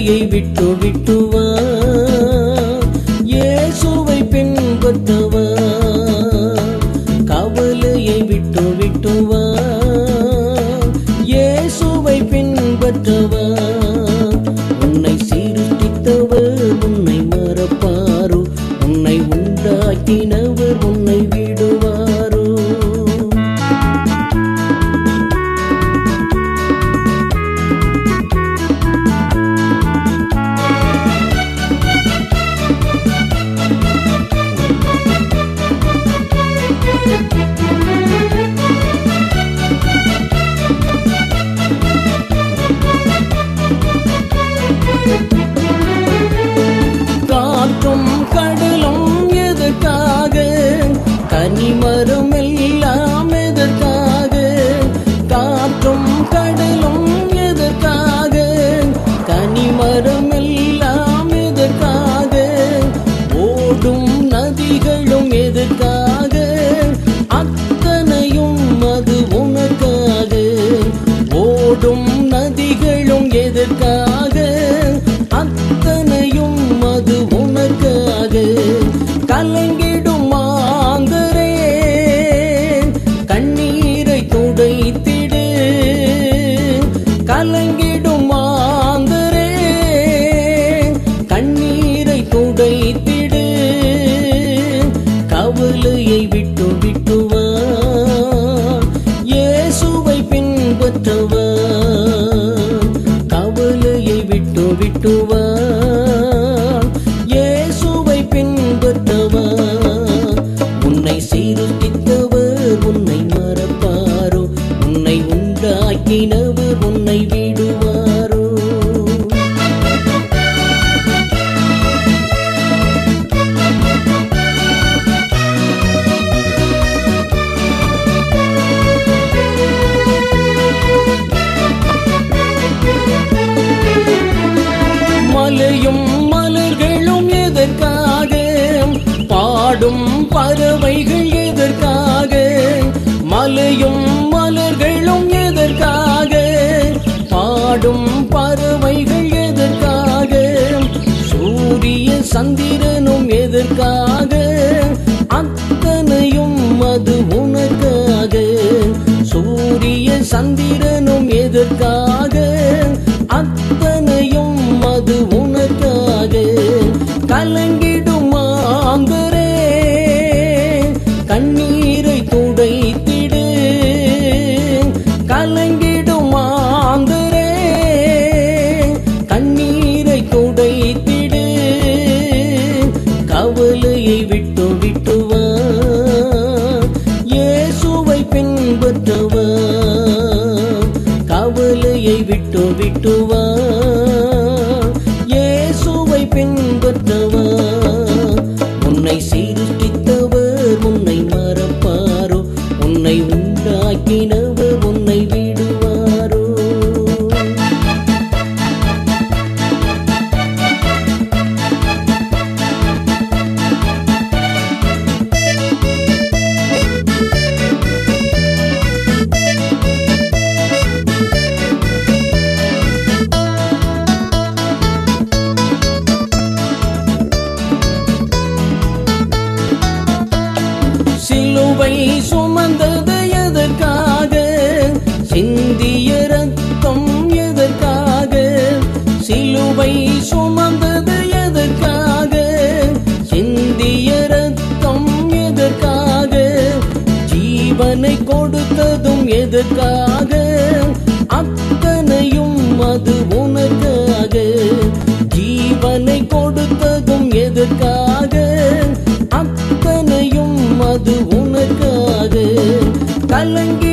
கவலையை விட்டு விட்டு வா இயேசுவை பின்பற்றவா கவலையை விட்டு விட்டு வா இயேசுவை பின்பற்றவா உன்னை சீர்தித்தவர் உன்னை மறப்பாரோ உன்னை உண்டாக்கினவர் உன்னை விடுவாரோ காற்றும் கடலும் எதற்காக கனிமரம் எல்லாம் எதற்காக காற்றும் கடலும் எதற்காக கனிமரம் எல்லாம் எதற்காக ஓடும் நதிகளும் எதற்காக அத்தனையும் அது உனக்காக ஓடும் நதிகளும் எதற்காக அத்தனையும் அது உனக்காக கலங்கிடும் மாந்தரே கண்ணீரை துடைத்திடு கலங்கிடும் மாந்தரே கண்ணீரை துடைத்திடு கவலையை விட்டு விட்டு வா இயேசுவை பின்பற்றவா கவலையை விட்டு விட்டு வா இயேசுவை பின்பற்றவா உன்னை சீர்தித்தவர் உன்னை மறப்பாரோ உன்னை உண்டாக்கினவர் உன்னை விடுவாரோ மலையும் மலர்களும் எதற்காக பாடும் பறவைகள் எதற்காக மலையும் மலர்களும் எதற்காக பாடும் பறவைகள் எதற்காக சூரிய சந்திரனும் எதற்காக அத்தனையும் அது உனக்காக சூரிய சந்திரனும் எதற்காக அத்தனையும் அது உனக்காக கலங்கிடும் மாந்தரே கண்ணீரை துடைத்திடு கலங்கிடும் மாந்தரே கண்ணீரை துடைத்திடு கவலையை விட்டு விட்டு வா இயேசுவை பின்பற்றவா கவலையை விட்டு விட்டு வா இயேசுவை பின்பற்றவா உன்னை சீர்தித்தவர் உன்னை மறப்பாரோ உன்னை உண்டாக்கினவர் உன்னை விடுவாரோ சிலுவை சுமந்தது எதற்காக சிந்திய ரத்தம் எதற்காக சிலுவை சுமந்தது எதற்காக சிந்திய ரத்தம் எதற்காக ஜீவனை கொடுத்ததும் எதற்காக அத்தனையும் அது உனக்காக ஜீவனை கொடுத்ததும் எதற்காக அத்தனையும் அது உனக்காக கலங்கி